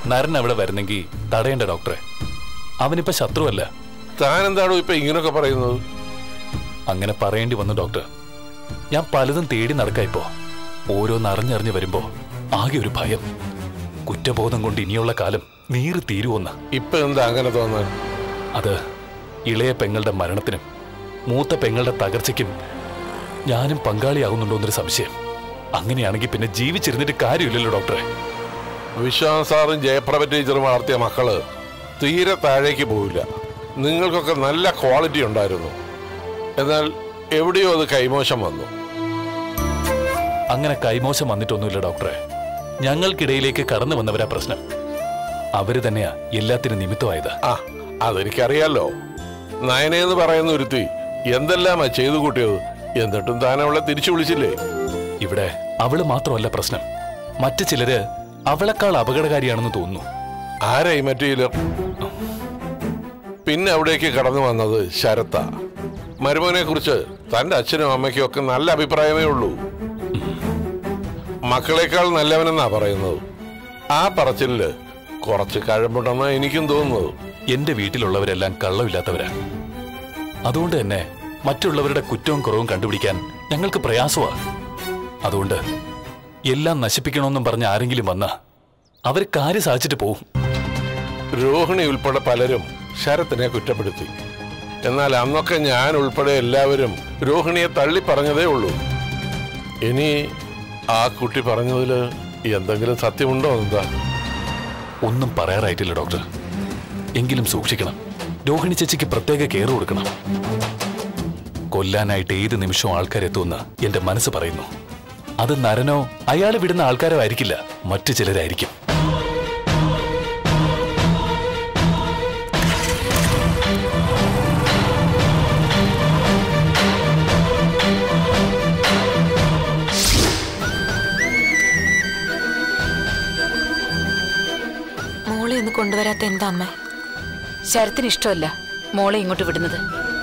നരൻ അവിടെ വരുന്നെങ്കിൽ തടയേണ്ട ഡോക്ടറെ അവനിപ്പോ ശത്രുവല്ല താൻ എന്താണോ ഇപ്പൊ ഇങ്ങനൊക്കെ പറയുന്നത് അങ്ങനെ പറയേണ്ടി വന്നു ഡോക്ടർ ഞാൻ പലതും തേടി നടക്കായിപ്പോ ഓരോന്ന് അറിഞ്ഞറിഞ്ഞ് വരുമ്പോ ആകെ ഒരു ഭയം കുറ്റബോധം കൊണ്ട് ഇനിയുള്ള കാലം നീറി തീരുവെന്ന് ഇപ്പൊ എന്താ അങ്ങനെ തോന്നാൻ അത് ഇളയ പെങ്ങളുടെ മരണത്തിനും മൂത്ത പെങ്ങളുടെ തകർച്ചയ്ക്കും ഞാനും പങ്കാളിയാകുന്നുണ്ടോ എന്നൊരു സംശയം അങ്ങനെയാണെങ്കിൽ പിന്നെ ജീവിച്ചിരുന്നിട്ട് കാര്യമില്ലല്ലോ ഡോക്ടറെ വിശ്വാസ് സാറും ജയപ്രഭ ടീച്ചറും വളർത്തിയ മക്കള് തീരെ താഴേക്ക് പോവില്ല നിങ്ങൾക്കൊക്കെ നല്ല ക്വാളിറ്റി ഉണ്ടായിരുന്നു എന്നാൽ എവിടെയോ അത് കൈമോശം വന്നു അങ്ങനെ കൈമോശം വന്നിട്ടൊന്നുമില്ല ഡോക്ടറെ ഞങ്ങൾക്കിടയിലേക്ക് കടന്നു വന്നവരാ പ്രശ്നം അവര് തന്നെയാ എല്ലാത്തിനും നിമിത്തമായത് ആ അതെനിക്കറിയാലോ നയനയെന്ന് പറയുന്ന ഒരുത്തി എന്തെല്ലാമാ ചെയ്തു കൂട്ടിയത് എന്നിട്ടും താൻ അവളെ തിരിച്ചു വിളിച്ചില്ലേ ഇവിടെ അവള് മാത്രമല്ല പ്രശ്നം മറ്റു ചിലര് അവളെക്കാൾ അപകടകാരിയാണെന്ന് തോന്നുന്നു ആരായി മറ്റു ചിലർ പിന്നെ അവിടേക്ക് കടന്നു വന്നത് ശരത്ത മരുമോനെ കുറിച്ച് തന്റെ അച്ഛനും അമ്മയ്ക്കും ഒക്കെ നല്ല അഭിപ്രായമേ ഉള്ളൂ മക്കളെക്കാൾ നല്ലവനെന്നാ പറയുന്നത് ആ പറച്ചിലില് കുറച്ച് കഴമ്പുണ്ടെന്നാ എനിക്കും തോന്നുന്നത് എന്റെ വീട്ടിലുള്ളവരെല്ലാം കള്ളമില്ലാത്തവരാ അതുകൊണ്ട് തന്നെ മറ്റുള്ളവരുടെ കുറ്റവും കുറവും കണ്ടുപിടിക്കാൻ ഞങ്ങൾക്ക് പ്രയാസമാ അതുകൊണ്ട് എല്ലാം നശിപ്പിക്കണമെന്നും പറഞ്ഞ ആരെങ്കിലും വന്ന അവർ കാര്യം സാധിച്ചിട്ട് പോവും രോഹിണി ഉൾപ്പെടെ പലരും ശരത്തിനെ കുറ്റപ്പെടുത്തി എന്നാൽ അന്നൊക്കെ ഞാൻ ഉൾപ്പെടെ എല്ലാവരും രോഹിണിയെ തള്ളി പറഞ്ഞതേ ഉള്ളൂ ഇനി ആ കുട്ടി പറഞ്ഞതിൽ എന്തെങ്കിലും സത്യമുണ്ടോ എന്താ ഒന്നും പറയാറായിട്ടില്ല ഡോക്ടർ എങ്കിലും സൂക്ഷിക്കണം രോഹിണി ചേച്ചിക്ക് പ്രത്യേക കെയർ കൊടുക്കണം കൊല്ലാനായിട്ട് ഏത് നിമിഷവും ആൾക്കാരെത്തുമെന്ന് എന്റെ മനസ്സ് പറയുന്നു അത് നരനോ അയാളെ വിടുന്ന ആൾക്കാരോ ആയിരിക്കില്ല മറ്റു ചിലരായിരിക്കും മോളെ ഒന്ന് കൊണ്ടുവരാത്ത എന്താ അമ്മ ശരത്തിന് ഇഷ്ടമല്ല മോളെ ഇങ്ങോട്ട് വിടുന്നത്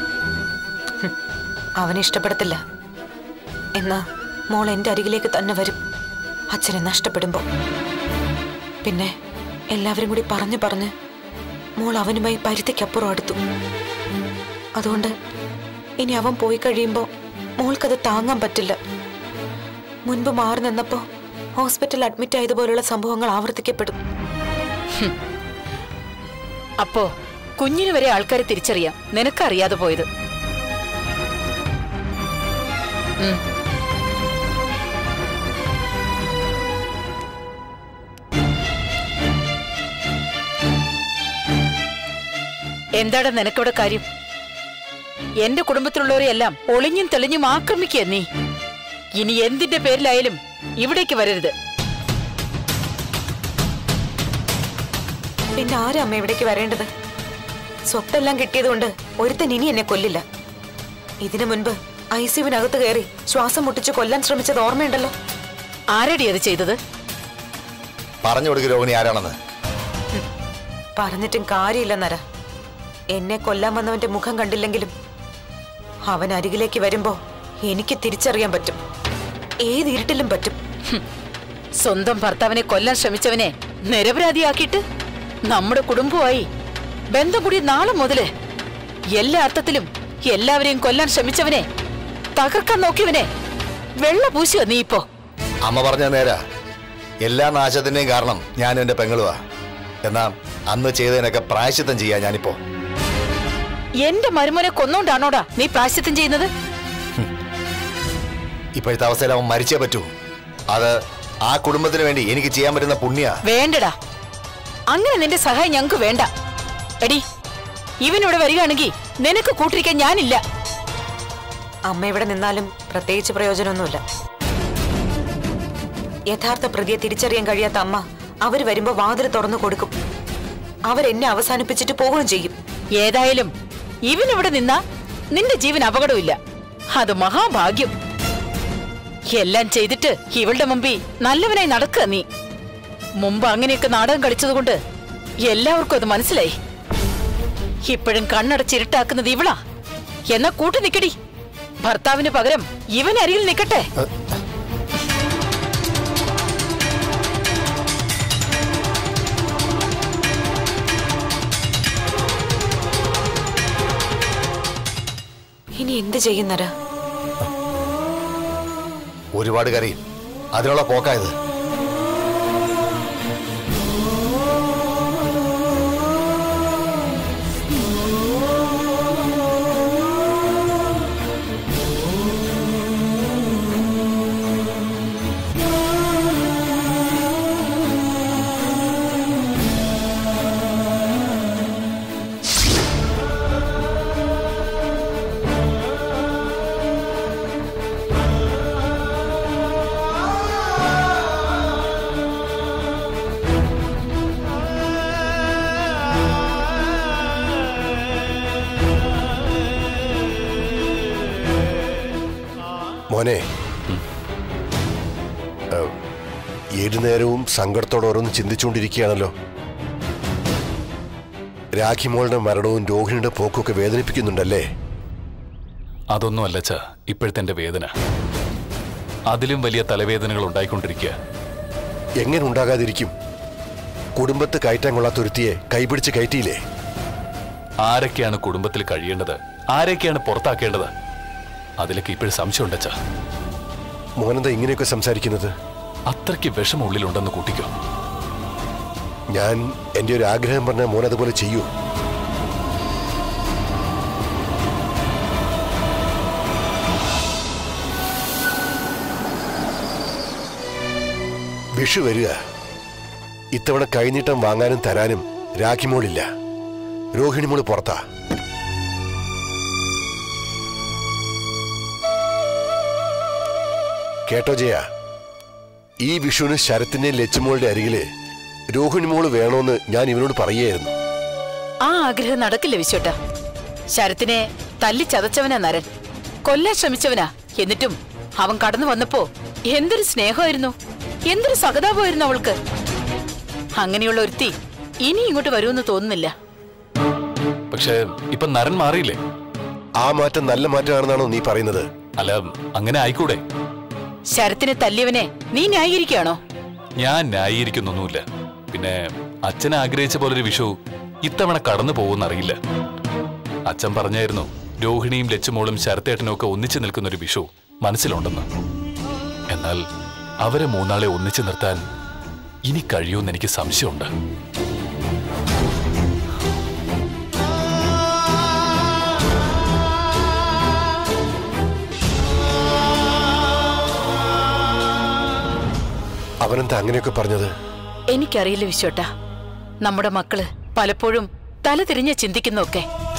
അവനെ ഇഷ്ടപ്പെടത്തില്ല എന്നാ മോൾ എന്റെ അരികിലേക്ക് തന്നെ വരും അച്ഛനെ നഷ്ടപ്പെടുമ്പോ പിന്നെ എല്ലാവരും കൂടി പറഞ്ഞു പറഞ്ഞ് മോൾ അവനുമായി പരിധിക്കപ്പുറം അടുത്തു അതുകൊണ്ട് ഇനി അവൻ പോയി കഴിയുമ്പോ മോൾക്കത് താങ്ങാൻ പറ്റില്ല മുൻപ് മാറി നിന്നപ്പോ ഹോസ്പിറ്റലിൽ അഡ്മിറ്റ് ആയതുപോലുള്ള സംഭവങ്ങൾ ആവർത്തിക്കപ്പെടും അപ്പോ കുഞ്ഞിന് വരെ ആൾക്കാരെ തിരിച്ചറിയാം നിനക്കറിയാതെ പോയത് ഉം. എന്താടാ നിനക്കിവിടെ കാര്യം എന്റെ കുടുംബത്തിലുള്ളവരെയെല്ലാം ഒളിഞ്ഞും തെളിഞ്ഞും ആക്രമിക്കുക നീ ഇനി എന്തിന്റെ പേരിലായാലും ഇവിടേക്ക് വരരുത് പിന്നെ ആരാ അമ്മ ഇവിടേക്ക് വരേണ്ടത് സ്വത്തെല്ലാം കിട്ടിയതുകൊണ്ട് ഒരുത്തൻ ഇനി എന്നെ കൊല്ലില്ല ഇതിനു മുൻപ് ഐ സിയുവിനകത്ത് കയറി ശ്വാസം മുട്ടിച്ച് കൊല്ലാൻ ശ്രമിച്ചത് ഓർമ്മയുണ്ടല്ലോ ആരടി അത് ചെയ്തത് പറഞ്ഞു കൊടുക്കുക രോഹിണി ആരാണെന്ന് പറഞ്ഞിട്ടും കാര്യമില്ല നര എന്നെ കൊല്ലാൻ വന്നവന്റെ മുഖം കണ്ടില്ലെങ്കിലും അവൻ അരികിലേക്ക് വരുമ്പോ എനിക്ക് തിരിച്ചറിയാൻ പറ്റും ഏത് ഇരുട്ടിലും പറ്റും സ്വന്തം ഭർത്താവിനെ കൊല്ലാൻ ശ്രമിച്ചവനെ നിരപരാധിയാക്കിയിട്ട് നമ്മുടെ കുടുംബമായി ബന്ധം കൂടി നാളെ മുതല് എല്ലാ അർത്ഥത്തിലും എല്ലാവരെയും കൊല്ലാൻ ശ്രമിച്ചവനെ തകർക്കാൻ നോക്കിയവനെ വെള്ള പൂശുക നീ ഇപ്പോ അമ്മ പറഞ്ഞ നേരാ എല്ലാ നാശത്തിന്റെയും കാരണം ഞാനും എന്റെ പെങ്ങളുവാ എന്നാ അന്ന് ചെയ്തതിനൊക്കെ പ്രായശ്ചിത്തം ചെയ്യാ ഞാനിപ്പോ എന്റെ മരുമോനെ കൊന്നോണ്ടാണോടാ നീ പ്രാശ്ചിത്തം ചെയ്യുന്നത് ഇപ്പോഴത്തെ അവസ്ഥയിൽ അവൻ മരിച്ചേ പറ്റൂ അത് ആ കുടുംബത്തിന് വേണ്ടി എനിക്ക് ചെയ്യാൻ പറ്റുന്ന പുണ്യ വേണ്ടടാ അങ്ങനെ നിന്റെ സഹായം ഞങ്ങക്ക് വേണ്ട എടി ഇവനിവിടെ വരികയാണെങ്കിൽ നിനക്ക് കൂട്ടിരിക്കാൻ ഞാനില്ല അമ്മ ഇവിടെ നിന്നാലും പ്രത്യേകിച്ച് പ്രയോജനമൊന്നുമില്ല യഥാർത്ഥ പ്രതിയെ തിരിച്ചറിയാൻ കഴിയാത്ത അമ്മ അവര് വരുമ്പോ വാതിൽ തുറന്നു കൊടുക്കും അവരെന്നെ അവസാനിപ്പിച്ചിട്ട് പോവുകയും ചെയ്യും ഏതായാലും ഇവനിവിടെ നിന്നാ നിന്റെ ജീവൻ അപകടമില്ല അത് മഹാഭാഗ്യം എല്ലാം ചെയ്തിട്ട് ഇവളുടെ മുമ്പിൽ നല്ലവനായി നടക്കുക നീ മുമ്പ് അങ്ങനെയൊക്കെ നാടകം കളിച്ചതുകൊണ്ട് എല്ലാവർക്കും അത് മനസ്സിലായി ഇപ്പോഴും കണ്ണടച്ചിരുട്ടാക്കുന്നത് ഇവളാ എന്നാ കൂട്ടു നിക്കടി ഭർത്താവിന് പകരം ഇവൻ അരികിൽ നിക്കട്ടെ ഇനി എന്ത് ചെയ്യുന്നരാ ഒരുപാട് കരയും അതിനുള്ള പോക്കായത് മോനെ ഏ, ഏതു നേരവും സങ്കടത്തോടെ ഓരോന്ന് ചിന്തിച്ചുകൊണ്ടിരിക്കുകയാണല്ലോ രാഖിമോളുടെ മരണവും രോഹിണിയുടെ പോക്കൊക്കെ വേദനിപ്പിക്കുന്നുണ്ടല്ലേ അതൊന്നും അല്ലച്ച ഇപ്പോഴത്തെ എന്റെ വേദന അതിലും വലിയ തലവേദനകൾ ഉണ്ടായിക്കൊണ്ടിരിക്കുക എങ്ങനെ ഉണ്ടാകാതിരിക്കും കുടുംബത്ത് കയറ്റാൻ കൊള്ളാത്ത ഒരുത്തിയെ കൈപിടിച്ച് കയറ്റിയില്ലേ ആരൊക്കെയാണ് കുടുംബത്തിൽ കഴിയേണ്ടത് ആരൊക്കെയാണ് പുറത്താക്കേണ്ടത് അതിലൊക്കെ ഇപ്പോഴും സംശയമുണ്ടച്ച മോനെന്താ ഇങ്ങനെയൊക്കെ സംസാരിക്കുന്നത് അത്രയ്ക്ക് വിഷമം ഉള്ളിലുണ്ടെന്ന് കൂട്ടിക്കോ ഞാൻ എൻ്റെ ഒരു ആഗ്രഹം പറഞ്ഞാൽ മോൻ അതുപോലെ ചെയ്യൂ വിഷു വരിക ഇത്തവണ കൈനീട്ടം വാങ്ങാനും തരാനും രാഖിമോളില്ല രോഹിണിമോള് പുറത്താ കേട്ടോ ജയ ഈ വിഷുവിന് ശരത്തിന്റെയും ലച്ചുമോളുടെ അരികില് രോഹിണിമോള് വേണോന്ന് ഞാൻ ഇവനോട് പറയുകയായിരുന്നു ആ ആഗ്രഹം നടക്കില്ല വിശ്വട്ട ശരത്തിനെ തല്ലി ചതച്ചവനാ നരൻ കൊല്ലാൻ ശ്രമിച്ചവനാ എന്നിട്ടും അവൻ കടന്നു വന്നപ്പോ എന്തൊരു സ്നേഹമായിരുന്നു എന്തൊരു സഹതാപമായിരുന്നു അവൾക്ക് അങ്ങനെയുള്ള ഒരുത്തി ഇനി ഇങ്ങോട്ട് വരുമെന്ന് തോന്നുന്നില്ല പക്ഷേ ഇപ്പൊ നരൻ മാറിയില്ലേ ആ മാറ്റം നല്ല മാറ്റമാണെന്നാണോ നീ പറയുന്നത് അല്ല അങ്ങനെ ആയിക്കൂടെ ശരത്തിനെ തല്ലിയവനെ നീ ന്യായീകരിക്കുകയാണോ ഞാൻ ന്യായീകരിക്കുന്നൊന്നുമില്ല പിന്നെ അച്ഛൻ ആഗ്രഹിച്ച പോലൊരു വിഷു ഇത്തവണ കടന്നു പോകുമെന്നറിയില്ല അച്ഛൻ പറഞ്ഞായിരുന്നു രോഹിണിയും ലച്ചുമോളും ശരത്തേട്ടനും ഒക്കെ ഒന്നിച്ചു നിൽക്കുന്ന ഒരു വിഷു മനസ്സിലുണ്ടെന്ന് എന്നാൽ അവരെ മൂന്നാളെ ഒന്നിച്ചു നിർത്താൻ ഇനി കഴിയുമെന്ന് എനിക്ക് സംശയമുണ്ട് അവനെന്താ അങ്ങനെയൊക്കെ പറഞ്ഞത് എനിക്കറിയില്ല വിശ്വട്ട നമ്മുടെ മക്കള് പലപ്പോഴും തല തിരിഞ്ഞ് ചിന്തിക്കുന്നൊക്കെ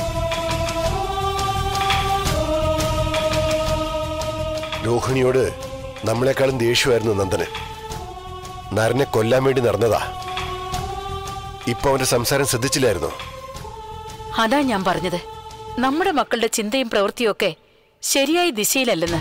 രോഹിണിയോട് നമ്മളെക്കാളും ദേഷ്യമായിരുന്നു നന്ദന് നരനെ കൊല്ലാൻ വേണ്ടി നടന്നതാ ഇപ്പൊ അവന്റെ സംസാരം ശ്രദ്ധിച്ചില്ലായിരുന്നോ അതാ ഞാൻ പറഞ്ഞത് നമ്മുടെ മക്കളുടെ ചിന്തയും പ്രവൃത്തിയും ഒക്കെ ശരിയായ ദിശയിലല്ലെന്ന്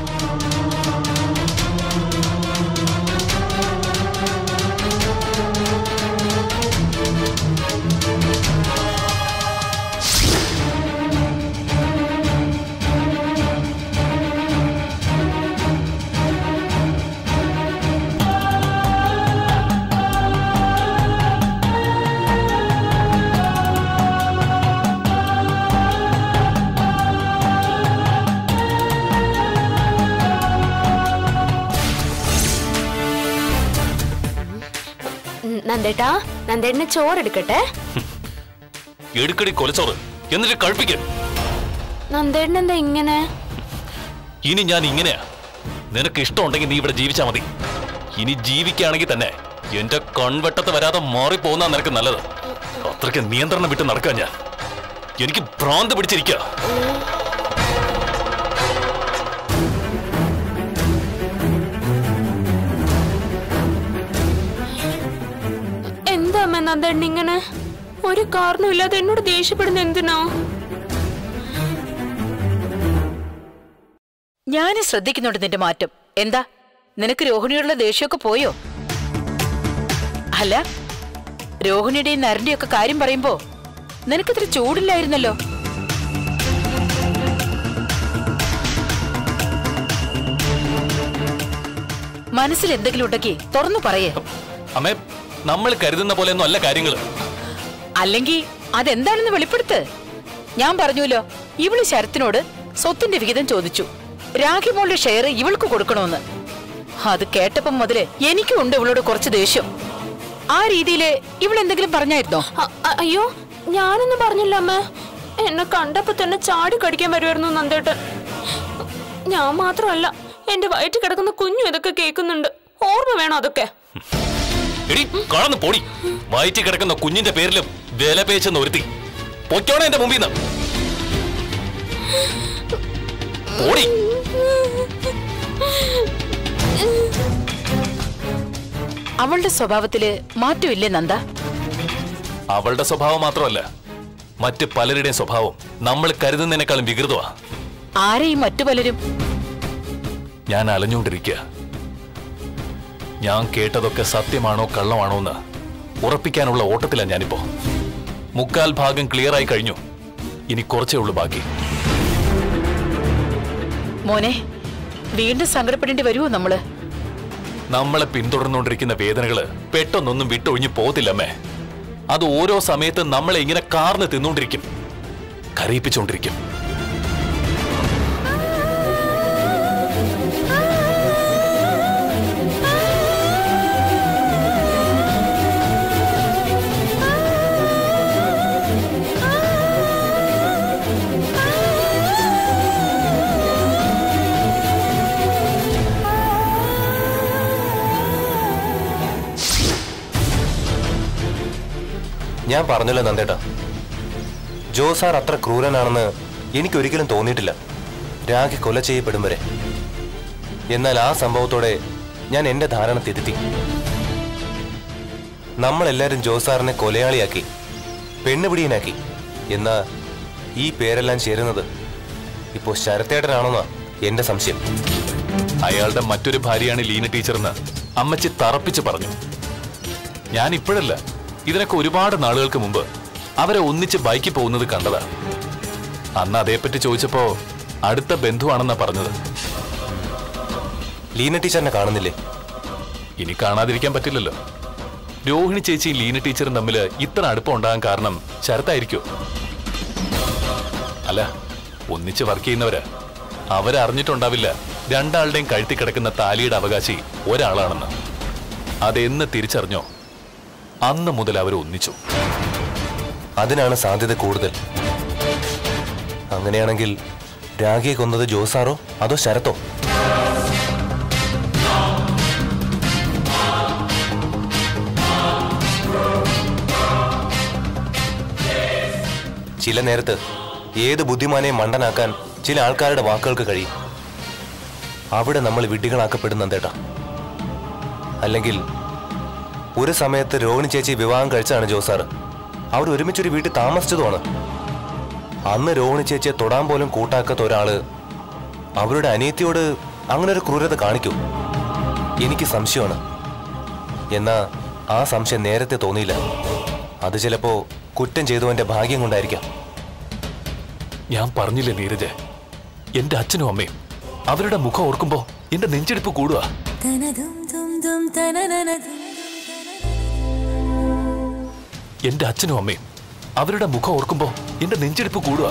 ഉം, നന്ദേട്ടാ നന്ദേട്ടന് ചോറെടുക്കട്ടെ എടുക്കടി കൊലച്ചോറ് എന്നിട്ട് കഴിപ്പിക്കും നന്ദേട്ടൻ എന്താ ഇങ്ങനെ ഇനി ഞാൻ ഇങ്ങനെയാ നിനക്ക് ഇഷ്ടമുണ്ടെങ്കിൽ നീ ഇവിടെ ജീവിച്ചാ മതി ഇനി ജീവിക്കുകയാണെങ്കിൽ തന്നെ എന്റെ കൺവെട്ടത്ത് വരാതെ മാറിപ്പോകുന്ന നിനക്ക് നല്ലത് അത്രയ്ക്ക് നിയന്ത്രണം വിട്ട് നടക്കാൻ ഞാൻ എനിക്ക് ഭ്രാന്ത് പിടിച്ചിരിക്കുക എന്താ അമ്മ നന്ദേട്ടൻ ഇങ്ങനെ ഒരു കാരണവും ഇല്ലാതെ എന്നോട് ദേഷ്യപ്പെടുന്ന എന്തിനാ ഞാൻ ശ്രദ്ധിക്കുന്നുണ്ട് നിന്റെ മാറ്റം എന്താ നിനക്ക് രോഹിണിയോടുള്ള ദേഷ്യമൊക്കെ പോയോ അല്ല രോഹിണിയുടെയും നരന്റെയും ഒക്കെ കാര്യം പറയുമ്പോ നിനക്കിത്ര ചൂടില്ലായിരുന്നല്ലോ മനസ്സിൽ എന്തെങ്കിലും ഉണ്ടെങ്കിൽ തുറന്നു പറയേ അമ്മേ നമ്മൾ കരുതുന്ന പോലെയൊന്നും അല്ല കാര്യങ്ങൾ അല്ലെങ്കിൽ അതെന്താണെന്ന് വെളിപ്പെടുത്ത് ഞാൻ പറഞ്ഞുല്ലോ ഇവള് ശരത്തിനോട് സ്വത്തിന്റെ വിഹിതം ചോദിച്ചു രാഖിമോളുടെ ഷെയർ ഇവൾക്ക് കൊടുക്കണമെന്ന് അത് കേട്ടപ്പം മുതല് എനിക്കും ഉണ്ട് ഇവളോട് കുറച്ച് ദേഷ്യം ആ രീതിയില് ഇവൾ എന്തെങ്കിലും പറഞ്ഞായിരുന്നോ അ- അ- അയ്യോ ഞാനൊന്നും പറഞ്ഞില്ല അമ്മ എന്നെ കണ്ടപ്പോ തന്നെ ചാടി കടിക്കാൻ വരുമായിരുന്നു നന്ദേട്ടൻ ഞാൻ മാത്രമല്ല എന്റെ വയറ്റിൽ കിടക്കുന്ന കുഞ്ഞു ഇതൊക്കെ കേൾക്കുന്നുണ്ട് ഓർമ്മ വേണം അതൊക്കെ എടി കടന്നു പോടി വയറ്റി കിടക്കുന്ന കുഞ്ഞിന്റെ പേരിലും വില പേച്ചെന്ന് ഒരുത്തി പൊയ്ക്കോണേ എന്റെ മുമ്പിൽ നിന്ന് പോടി അവളുടെ സ്വഭാവത്തില് മാറ്റമില്ലേ നന്ദ അവളുടെ സ്വഭാവം മാത്രമല്ല മറ്റ് പലരുടെയും സ്വഭാവം നമ്മൾ കരുതുന്നതിനേക്കാളും വികൃതമാ ആരെയും മറ്റു പലരും ഞാൻ അലഞ്ഞുകൊണ്ടിരിക്കുക ഞാൻ കേട്ടതൊക്കെ സത്യമാണോ കള്ളമാണോ എന്ന് ഉറപ്പിക്കാനുള്ള ഓട്ടത്തിലാണ് ഞാനിപ്പോ മുക്കാൽ ഭാഗം ക്ലിയർ ആയി കഴിഞ്ഞു ഇനി കുറച്ചേ ഉള്ളൂ ബാക്കി മോനെ വീണ്ടും സങ്കടപ്പെടേണ്ടി വരുമോ നമ്മള് നമ്മളെ പിന്തുടർന്നുകൊണ്ടിരിക്കുന്ന വേദനകള് പെട്ടെന്നൊന്നും വിട്ടൊഴിഞ്ഞു പോകത്തില്ലമ്മേ അത് ഓരോ സമയത്തും നമ്മളെ ഇങ്ങനെ കാർന്ന് തിന്നുകൊണ്ടിരിക്കും കരയിപ്പിച്ചുകൊണ്ടിരിക്കും ഞാൻ പറഞ്ഞല്ലോ നന്ദേട്ടാ ജോ സാർ അത്ര ക്രൂരനാണെന്ന് എനിക്കൊരിക്കലും തോന്നിയിട്ടില്ല രാഖി കൊല ചെയ്യപ്പെടും വരെ എന്നാൽ ആ സംഭവത്തോടെ ഞാൻ എന്റെ ധാരണ തിരുത്തി നമ്മളെല്ലാരും ജോ സാറിനെ കൊലയാളിയാക്കി പെണ്ണുപിടിയനാക്കി എന്നാ ഈ പേരെല്ലാം ചേരുന്നത് ഇപ്പോ ശരത്തേട്ടനാണെന്നാ എന്റെ സംശയം അയാളുടെ മറ്റൊരു ഭാര്യയാണ് ലീന ടീച്ചറെന്ന് അമ്മച്ചി തറപ്പിച്ച് പറഞ്ഞു ഞാൻ ഇപ്പോഴല്ല ഇതിനൊക്കെ ഒരുപാട് നാളുകൾക്ക് മുമ്പ് അവരെ ഒന്നിച്ച് ബൈക്കിൽ പോകുന്നത് കണ്ടതാ അന്ന് അതേപ്പറ്റി ചോദിച്ചപ്പോ അടുത്ത ബന്ധുവാണെന്നാ പറഞ്ഞത് ലീന ടീച്ചറിനെ കാണുന്നില്ലേ ഇനി കാണാതിരിക്കാൻ പറ്റില്ലല്ലോ രോഹിണി ചേച്ചിയും ലീന ടീച്ചറും തമ്മിൽ ഇത്ര അടുപ്പം ഉണ്ടാകാൻ കാരണം ശരത്തായിരിക്കോ അല്ല ഒന്നിച്ച് വർക്ക് ചെയ്യുന്നവരാ അവരറിഞ്ഞിട്ടുണ്ടാവില്ല രണ്ടാളുടെയും കഴുത്തി കിടക്കുന്ന താലിയുടെ അവകാശി ഒരാളാണെന്ന് അതെന്ന് തിരിച്ചറിഞ്ഞോ അന്ന് മുതൽ അവർ ഒന്നിച്ചു അതിനാണ് സാധ്യത കൂടുതൽ അങ്ങനെയാണെങ്കിൽ രാഖിയെ കൊന്നത് ജോസാറോ അതോ ശരത്തോ ചില നേരത്ത് ഏത് ബുദ്ധിമാനെയും മണ്ടനാക്കാൻ ചില ആൾക്കാരുടെ വാക്കുകൾക്ക് കഴിയും അവിടെ നമ്മൾ വിഡ്ഢികളാക്കപ്പെടുന്നതേട്ടാ അല്ലെങ്കിൽ ഒരു സമയത്ത് രോഹിണി ചേച്ചി വിവാഹം കഴിച്ചാണ് ജോസാറ് അവർ ഒരുമിച്ചൊരു വീട്ടിൽ താമസിച്ചതുമാണ് അന്ന് രോഹിണി ചേച്ചിയെ തൊടാൻ പോലും കൂട്ടാക്കാത്ത ഒരാള് അവരുടെ അനിയത്തിയോട് അങ്ങനെ ഒരു ക്രൂരത കാണിക്കൂ എനിക്ക് സംശയമാണ് എന്നാ ആ സംശയം നേരത്തെ തോന്നിയില്ല അത് ചിലപ്പോ കുറ്റം ചെയ്തവന്റെ ഭാഗ്യം കൊണ്ടായിരിക്കാം ഞാൻ പറഞ്ഞില്ലേ നീരജ് എന്റെ അച്ഛനും അമ്മയും അവരുടെ മുഖം ഓർക്കുമ്പോ എന്റെ നെഞ്ചെടുപ്പ് കൂടുക എന്റെ അച്ഛനും അമ്മയും അവരുടെ മുഖം ഓർക്കുമ്പോ എന്റെ നെഞ്ചെടുപ്പ് കൂടുക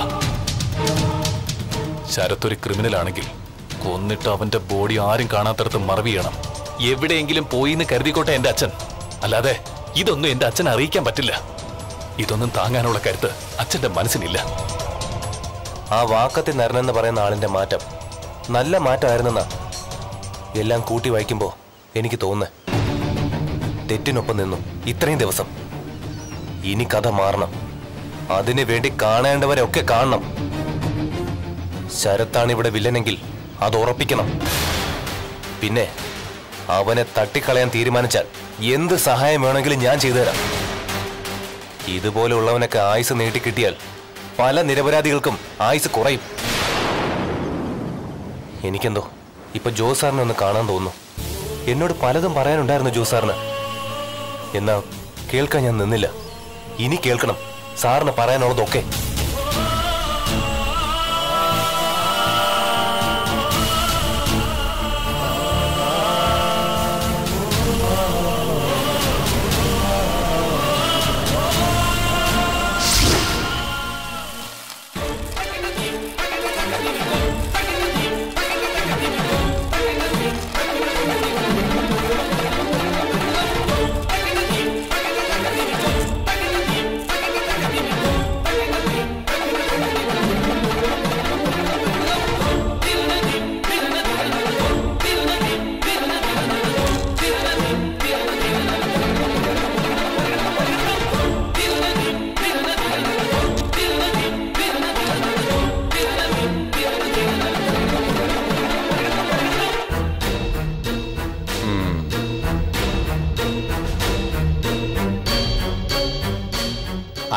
ശരത് ഒരു ക്രിമിനൽ ആണെങ്കിൽ കൊന്നിട്ട് അവന്റെ ബോഡി ആരും കാണാത്തടത്ത് മറവി ചെയ്യണം എവിടെയെങ്കിലും പോയി എന്ന് കരുതിക്കോട്ടെ എന്റെ അച്ഛൻ അല്ലാതെ ഇതൊന്നും എന്റെ അച്ഛനെ അറിയിക്കാൻ പറ്റില്ല ഇതൊന്നും താങ്ങാനുള്ള കരുത്ത് അച്ഛന്റെ മനസ്സിനില്ല ആ വാക്കത്തി നരനെന്ന് പറയുന്ന ആളിന്റെ മാറ്റം നല്ല മാറ്റമായിരുന്നെന്നാ എല്ലാം കൂട്ടി വായിക്കുമ്പോ എനിക്ക് തോന്നുന്നേ തെറ്റിനൊപ്പം നിന്നു ഇത്രയും ദിവസം ഇനി കഥ മാറണം അതിനു വേണ്ടി കാണേണ്ടവരെ ഒക്കെ കാണണം ശരത്താണ് ഇവിടെ വില്ലനെങ്കിൽ അത് ഉറപ്പിക്കണം പിന്നെ അവനെ തട്ടിക്കളയാൻ തീരുമാനിച്ചാൽ എന്ത് സഹായം വേണമെങ്കിലും ഞാൻ ചെയ്തുതരാം ഇതുപോലെയുള്ളവനൊക്കെ ആയുസ് നീട്ടിക്കിട്ടിയാൽ പല നിരപരാധികൾക്കും ആയുസ് കുറയും എനിക്കെന്തോ ഇപ്പൊ ജോ സാറിനെ ഒന്ന് കാണാൻ തോന്നുന്നു എന്നോട് പലതും പറയാനുണ്ടായിരുന്നു ജോ സാറിന് എന്നാ കേൾക്കാൻ ഞാൻ നിന്നില്ല ഇനി കേൾക്കണം സാറിന് പറയാനുള്ളതൊക്കെ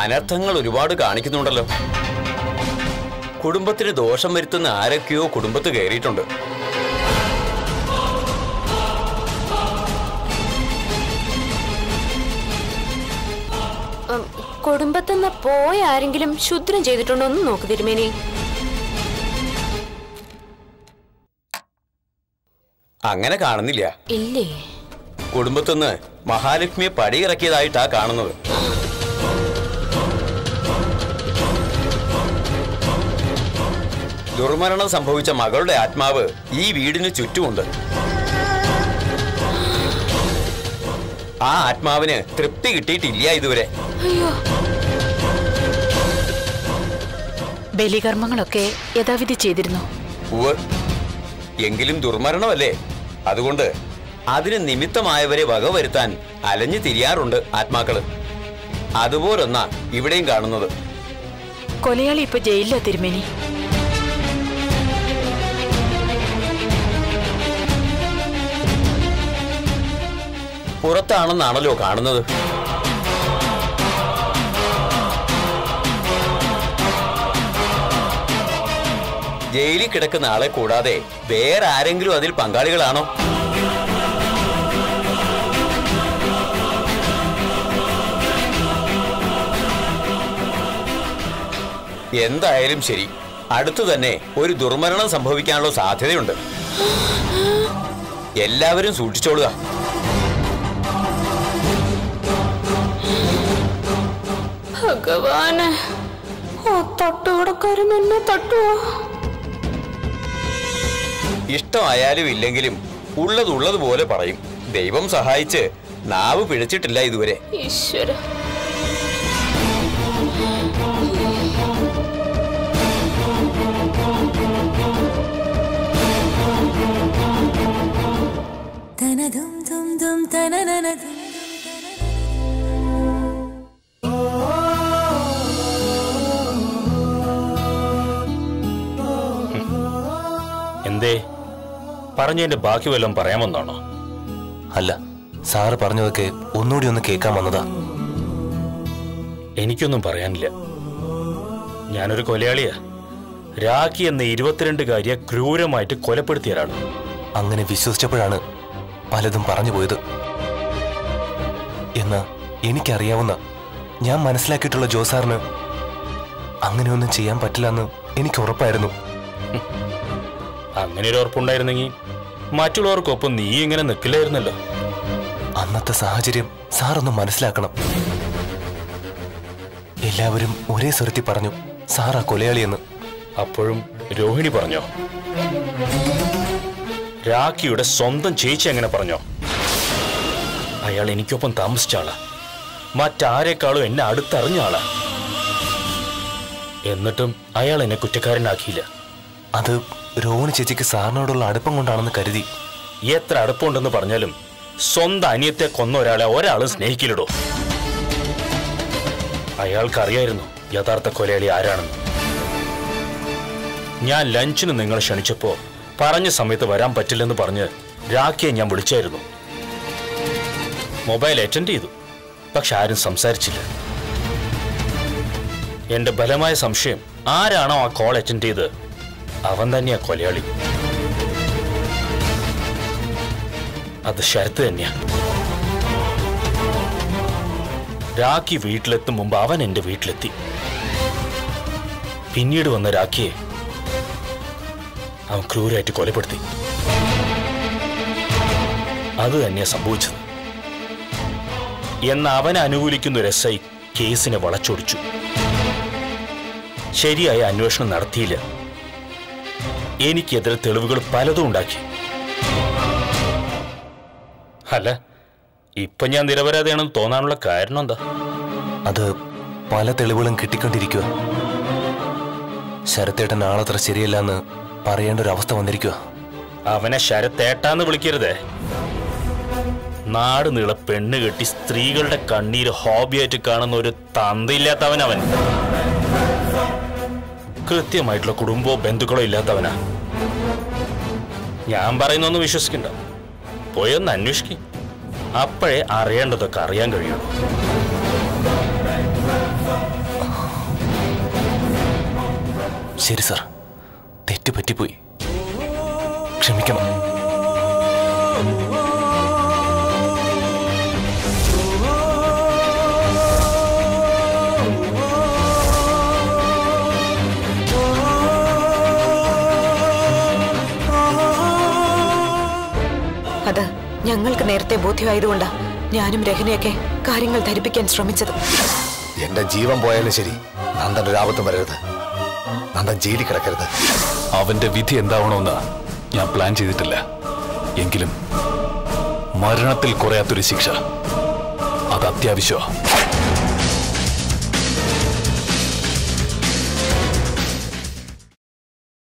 അനർത്ഥങ്ങൾ ഒരുപാട് കാണിക്കുന്നുണ്ടല്ലോ കുടുംബത്തിന് ദോഷം വരുത്തുന്ന ആരൊക്കെയോ കുടുംബത്ത് കയറിയിട്ടുണ്ട് ഉം, കുടുംബത്തുനിന്ന് പോയ ആരെങ്കിലും ശുദ്രം ചെയ്തിട്ടുണ്ടോ എന്ന് നോക്ക് തിരുമേനി അങ്ങനെ കാണുന്നില്ല ഇല്ലേ കുടുംബത്തുനിന്ന് മഹാലക്ഷ്മിയെ പടിയിറക്കിയതായിട്ടാ കാണുന്നത് ദുർമരണം സംഭവിച്ച മകളുടെ ആത്മാവ് ഈ വീടിന് ചുറ്റുമുണ്ട് ആ ആത്മാവിന് തൃപ്തി കിട്ടിയിട്ടില്ല ഇതുവരെ അയ്യോ ബലികർമ്മങ്ങളൊക്കെ യഥാവിധി ചെയ്തിരുന്നു ഉവ് എങ്കിലും ദുർമരണമല്ലേ അതുകൊണ്ട് അതിന് നിമിത്തമായവരെ വകവരുത്താൻ അലഞ്ഞു തിരിയാറുണ്ട് ആത്മാക്കള് അതുപോലൊന്നാ ഇവിടെയും കാണുന്നത് കൊലയാളി ഇപ്പൊ ജയിലിലാ തിരുമേനി പുറത്താണെന്നാണല്ലോ കാണുന്നത് ജയിലിൽ കിടക്കുന്ന ആളെ കൂടാതെ വേറെ ആരെങ്കിലും അതിൽ പങ്കാളികളാണോ എന്തായാലും ശരി അടുത്തു തന്നെ ഒരു ദുർമരണം സംഭവിക്കാനുള്ള സാധ്യതയുണ്ട് എല്ലാവരും സൂക്ഷിച്ചോളുക ഭഗവാന് ആ തട്ടുകടക്കാരൻ എന്നെ തട്ടുവോ ഇഷ്ടമായാലും ഇല്ലെങ്കിലും ഉള്ളത് ഉള്ളതുപോലെ പറയും ദൈവം സഹായിച്ച് നാവ് പിഴച്ചിട്ടില്ല ഇതുവരെ ഈശ്വര എന്തേ പറഞ്ഞതിന്റെ ബാക്കി വല്ലതും പറയാമെന്നാണോ അല്ല സാറ് പറഞ്ഞതൊക്കെ ഒന്നുകൂടി ഒന്ന് കേൾക്കാൻ വന്നതാ എനിക്കൊന്നും പറയാനില്ല ഞാനൊരു കൊലയാളിയാ രാഖി എന്ന ഇരുപത്തിരണ്ടുകാരിയെ ക്രൂരമായിട്ട് കൊലപ്പെടുത്തിയതാണ് അങ്ങനെ വിശ്വസിച്ചപ്പോഴാണ് പലതും പറഞ്ഞു പോയത് എന്നാ എനിക്കറിയാവുന്ന ഞാൻ മനസ്സിലാക്കിയിട്ടുള്ള ജോസാറിന് അങ്ങനെയൊന്നും ചെയ്യാൻ പറ്റില്ലെന്ന് എനിക്ക് ഉറപ്പായിരുന്നു അങ്ങനെ ഒരു ഉറപ്പുണ്ടായിരുന്നെങ്കിൽ മറ്റുള്ളവർക്കൊപ്പം നീ ഇങ്ങനെ നിൽക്കില്ലായിരുന്നല്ലോ അന്നത്തെ സാഹചര്യം സാറൊന്ന് മനസ്സിലാക്കണം എല്ലാവരും ഒരേ സ്വരത്തിൽ പറഞ്ഞു സാറാ കൊലയാളിയെന്ന് അപ്പോഴും രോഹിണി പറഞ്ഞോ രാഖിയുടെ സ്വന്തം ചേച്ചി എങ്ങനെ പറഞ്ഞോ അയാൾ എനിക്കൊപ്പം താമസിച്ച ആളാ മറ്റാരെക്കാളും എന്നെ അടുത്തറിഞ്ഞ ആളാ എന്നിട്ടും അയാൾ എന്നെ കുറ്റക്കാരനാക്കിയില്ല അത് രോഹിണി ചേച്ചിക്ക് സാറിനോടുള്ള അടുപ്പം കൊണ്ടാണെന്ന് കരുതി എത്ര അടുപ്പമുണ്ടെന്ന് പറഞ്ഞാലും സ്വന്തം അനിയത്തെ കൊന്ന ഒരാളെ ഒരാളും സ്നേഹിക്കില്ലടോ അയാൾക്കറിയായിരുന്നു യഥാർത്ഥ കൊലയാളി ആരാണെന്ന് ഞാൻ ലഞ്ചിന് നിങ്ങളെ ക്ഷണിച്ചപ്പോ പറഞ്ഞ സമയത്ത് വരാൻ പറ്റില്ലെന്ന് പറഞ്ഞ് രാഖിയെ ഞാൻ വിളിച്ചായിരുന്നു മൊബൈൽ അറ്റൻഡ് ചെയ്തു പക്ഷെ ആരും സംസാരിച്ചില്ല എന്റെ ബലമായ സംശയം ആരാണോ ആ കോൾ അറ്റൻഡ് ചെയ്ത് അവൻ തന്നെയാ കൊലയാളി അത് ശരത്ത് തന്നെയാ രാഖി വീട്ടിലെത്തും മുമ്പ് അവൻ എന്റെ വീട്ടിലെത്തി പിന്നീട് വന്ന രാഖിയെ അവൻ ക്രൂരായിട്ട് കൊലപ്പെടുത്തി അത് തന്നെയാ സംഭവിച്ചത് എന്ന് അവനെ അനുകൂലിക്കുന്ന ഒരു എസ് ഐ കേസിനെ വളച്ചൊടിച്ചു ശരിയായ അന്വേഷണം നടത്തിയില്ല എനിക്കെതിരെ തെളിവുകൾ പലതും ഉണ്ടാക്കി അല്ല ഇപ്പൊ ഞാൻ നിരപരാധിയാണെന്ന് തോന്നാനുള്ള കാരണം എന്താ അത് പല തെളിവുകളും കിട്ടിക്കൊണ്ടിരിക്കുക ശരത്തേട്ടൻ ആളത്ര ശരിയല്ല എന്ന് പറയേണ്ട ഒരു അവസ്ഥ വന്നിരിക്കുക അവനെ ശരത്തേട്ടാന്ന് വിളിക്കരുതേ നാട് നീള പെണ്ണ് കെട്ടി സ്ത്രീകളുടെ കണ്ണീര് ഹോബിയായിട്ട് കാണുന്ന ഒരു തന്തയില്ലാത്തവൻ അവൻ കൃത്യമായിട്ടുള്ള കുടുംബമോ ബന്ധുക്കളോ ഇല്ലാത്തവനാ ഞാൻ പറയുന്നൊന്നും വിശ്വസിക്കണ്ട പോയൊന്ന് അന്വേഷിക്കും അപ്പോഴേ അറിയേണ്ടതൊക്കെ അറിയാൻ കഴിയുള്ളൂ ശരി സർ തെറ്റ് പറ്റിപ്പോയി ക്ഷമിക്കണം അത് ഞങ്ങൾക്ക് നേരത്തെ ബോധ്യമായതുകൊണ്ടാ ഞാനും രഹനയൊക്കെ കാര്യങ്ങൾ ധരിപ്പിക്കാൻ ശ്രമിച്ചത് എന്റെ ജീവൻ പോയാലും ശരി നന്ദൻ ഒരു ആപത്തും വരരുത് നന്ദൻ ജയിലിൽ കിടക്കരുത് അവന്റെ വിധി എന്താവണമെന്ന് ഞാൻ പ്ലാൻ ചെയ്തിട്ടില്ല എങ്കിലും മരണത്തിൽ കുറയാത്തൊരു ശിക്ഷ അത് അത്യാവശ്യമാണ്